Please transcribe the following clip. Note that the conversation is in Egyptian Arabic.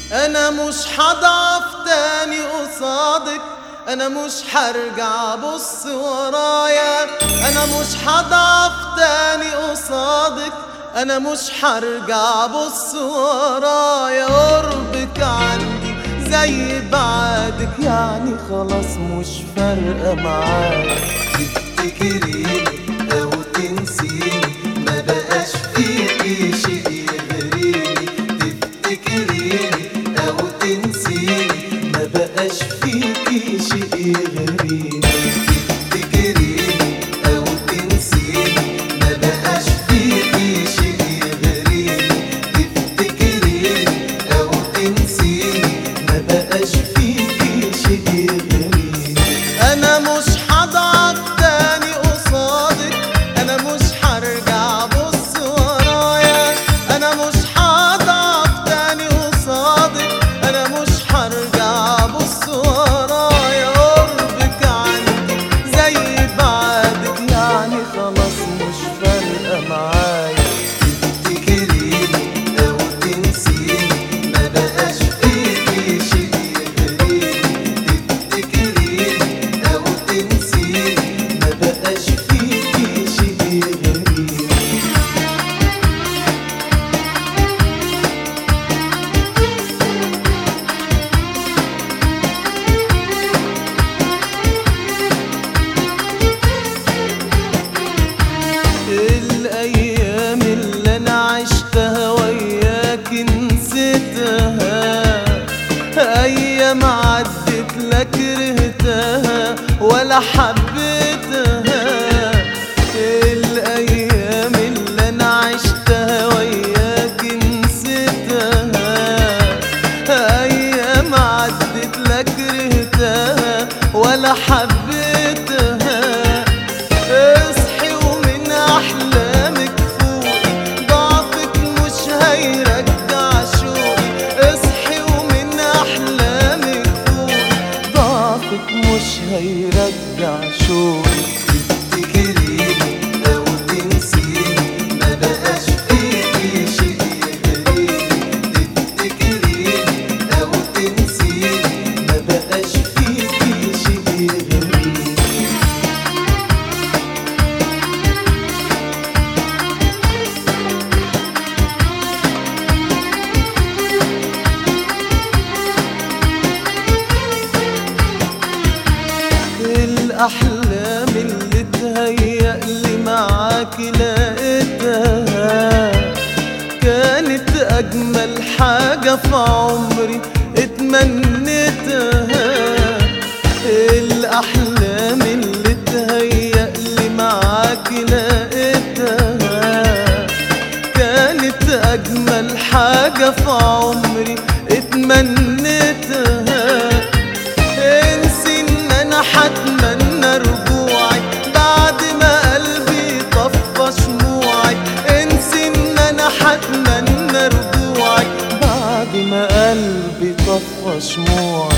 انا مش هضعف تاني قصادك انا مش هرجع بص ورايا انا مش هضعف تاني قصادك انا مش هرجع بص ورايا قربك عندي زي بعدك يعني خلاص مش فارقه معايا تفتكريني او تنسيني ما بقاش فيكي شيء يغريني تفتكريني او تنسيني ما بقاش فيكي شيء يغريني تفتكريني او تنسيني ما بقاش فيكي شيء يغريني تفتكريني او تنسيني ما بقاش فيكي شيء يغريني انا مش هضعف تاني قصادك انا مش هرجع بص ورايا انا مش هضعف تاني قصادك انا مش هرجع بص ورايا قربك عندي زي بعدك يعني خلاص مش فارقه معايا تفتكريني أو تنسيني ما بقاش فيكي شيء يغريني تفتكريني أو تنسيني ما بقاش فيكي شيء يغريني الايام اللي انا عشتها وياك نسيتها ايام عدت لا كرهتها ولا حبيتها الايام اللي انا عشتها وياك نسيتها ايام عدت لا كرهتها ولا حبيتها اصحي ومن احلامك فوقي ضعفك مش هيرجع شوقي اصحي ومن احلامك فوقي ضعفك مش هيرجع شوقي تفتكريني أو تنسيني ما بقاش فيكي شيء يغريني تفتكريني أو تنسيني ما بقاش فيكي شيء يغريني الأحلام اللي تهيأ لي معاك لقيتها كانت أجمل حاجة في عمري اتمنيتها الأحلام اللي تهيأ لي معاك لقيتها كانت أجمل حاجة في عمري اتمنيتها انسي ان انا حتمنى رجوعك بعد ما قلبي طفى شموعك انسي ان انا حتمنى رجوعك بعد ما قلبي طفى شموعك